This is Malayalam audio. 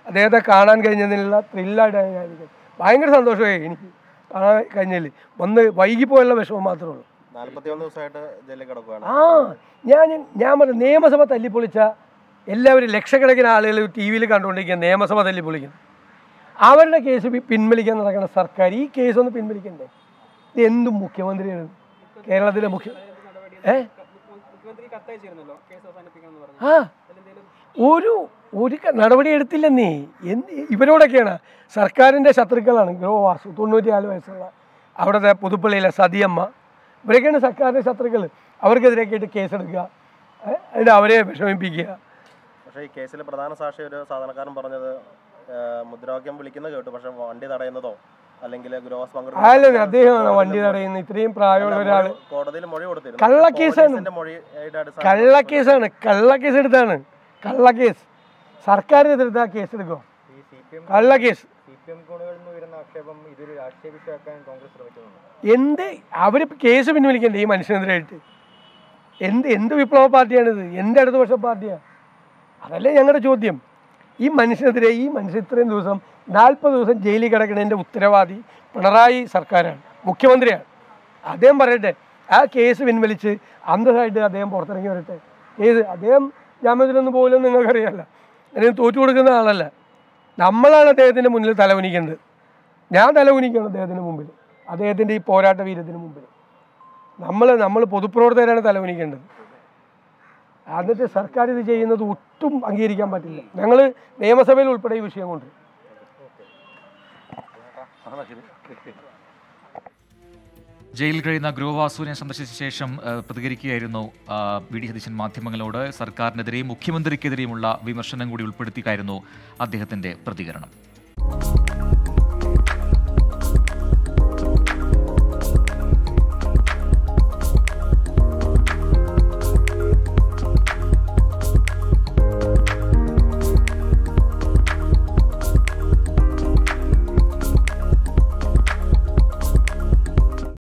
അദ്ദേഹത്തെ കാണാൻ കഴിഞ്ഞതിനുള്ള ത്രില്ലായിട്ടാണ് ഞാൻ ഇരിക്കുന്നത്. ഭയങ്കര സന്തോഷമായി എനിക്ക് കാണാൻ കഴിഞ്ഞതിൽ വന്ന് വൈകിപ്പോയുള്ള വിഷമം മാത്രമേ ഉള്ളൂ നാല്പത്തിയൊന്ന് ദിവസമായിട്ട് ജയിലിൽ കിടക്കുകയാണ് ആ ഞാൻ ഞാൻ പറഞ്ഞു നിയമസഭ തല്ലിപ്പൊളിച്ച എല്ലാവരും ലക്ഷക്കണക്കിന് ആളുകൾ ടി വിയിൽ കണ്ടുകൊണ്ടിരിക്കുക നിയമസഭ തല്ലിപ്പൊളിക്കുന്നു അവരുടെ കേസ് പി- പിൻവലിക്കാൻ നടക്കുന്ന സർക്കാർ ഈ കേസ് ഒന്ന് പിൻവലിക്കണ്ടേ ഇത് എന്തും മുഖ്യമന്ത്രിയാണ് കേരളത്തിലെ മുഖ്യ ഏ മുഖ്യമന്ത്രി കത്തയച്ചിരുന്നല്ലോ കേസ് അവസാനിപ്പിക്കണമെന്ന് പറഞ്ഞു ആ ഒരു ഒരു ക- നടപടി എടുത്തില്ലെന്നേ എന്ത് ഇവരോടൊക്കെയാണ് സർക്കാരിൻ്റെ ശത്രുക്കളാണ് ഗ്രോ വാസു തൊണ്ണൂറ്റിനാല് വയസ്സുള്ള അവിടുത്തെ പുതുപ്പള്ളിയിലെ സതിയമ്മ ഇവരൊക്കെയാണ് സർക്കാരിൻ്റെ ശത്രുക്കൾ അവർക്കെതിരെയൊക്കെ ആയിട്ട് കേസെടുക്കുക ഏ, എന്നിട്ട് അവരെ വിഷമിപ്പിക്കുക പക്ഷേ ഈ കേസിലെ പ്രധാന സാക്ഷി ഒരു സാധാരണക്കാരൻ പറഞ്ഞത് ആ, മുദ്രാവാക്യം വിളിക്കുന്നത് കേട്ടു പക്ഷെ വണ്ടി തടയുന്നതോ അല്ലെങ്കിൽ ഗ്രോസ് അല്ല അദ്ദേഹമാണ് വണ്ടി തടയുന്നത് ഇത്രയും പ്രായമുള്ള ഒരാൾ കോടതിയിൽ മൊഴി കൊടുത്തിരുന്നു കള്ളക്കേസാണ്. പോലീസിന്റെ മൊഴിയുടെ അടിസ്ഥാനത്തിൽ കള്ളക്കേസാണ് കള്ളക്കേസ് എടുത്താണ് കള്ളക്കേസ് സർക്കാരിനെതിർത്ത് ആ കേസ് എടുക്കുക ഈ സി പി എം കള്ളക്കേസ് സി പി എം കോണുകളിൽ നിന്ന് വരുന്ന ആക്ഷേപം ഇതൊരു രാഷ്ട്രീയ വിഷയമാക്കാൻ കോൺഗ്രസ് ശ്രമിക്കുന്നുണ്ട് എന്ത് അവർ കേസ് പിൻവലിക്കണ്ടേ ഈ മനുഷ്യനെതിരായിട്ട് എന്ത് എന്ത് വിപ്ലവ പാർട്ടിയാണിത് എന്ത് ഇടതുപക്ഷ പാർട്ടിയാണ് അതല്ലേ ഞങ്ങളുടെ ചോദ്യം ഈ മനുഷ്യനെതിരെ ഈ മനുഷ്യൻ ഇത്രയും ദിവസം നാൽപ്പത് ദിവസം ജയിലിൽ കിടക്കുന്നതിൻ്റെ ഉത്തരവാദി പിണറായി സർക്കാരാണ് മുഖ്യമന്ത്രിയാണ് അദ്ദേഹം പറയട്ടെ ആ കേസ് പിൻവലിച്ച് അന്തസ്സായിട്ട് അദ്ദേഹം പുറത്തിറങ്ങി വരട്ടെ കേസ് അദ്ദേഹം ജാമ്യത്തിലൊന്നും പോലും നിങ്ങൾക്കറിയാമല്ലോ അല്ലെങ്കിൽ തോറ്റു കൊടുക്കുന്ന ആളല്ല നമ്മളാണ് അദ്ദേഹത്തിൻ്റെ മുന്നിൽ തലകുനിക്കേണ്ടത് ഞാൻ തലകുനിക്കണം അദ്ദേഹത്തിന് മുമ്പിൽ അദ്ദേഹത്തിൻ്റെ ഈ പോരാട്ട വീരത്തിന് മുമ്പിൽ നമ്മൾ നമ്മൾ പൊതുപ്രവർത്തകരാണ് തലകുനിക്കേണ്ടത് എന്നിട്ട് സർക്കാർ ഇത് ചെയ്യുന്നത് ഒട്ടും അംഗീകരിക്കാൻ പറ്റില്ല ഞങ്ങൾ നിയമസഭയിൽ ഉൾപ്പെടെ ഈ വിഷയം കൊണ്ട് ജയിലിൽ കഴിയുന്ന ഗ്രൂവാസുവിനെ സന്ദർശിച്ച ശേഷം ആ, പ്രതികരിക്കുകയായിരുന്നു ആ, വി ഡി സതീശൻ മാധ്യമങ്ങളോട് സർക്കാരിനെതിരെയും മുഖ്യമന്ത്രിക്കെതിരെയുമുള്ള വിമർശനം കൂടി ഉൾപ്പെടുത്തിയായിരുന്നു അദ്ദേഹത്തിന്റെ പ്രതികരണം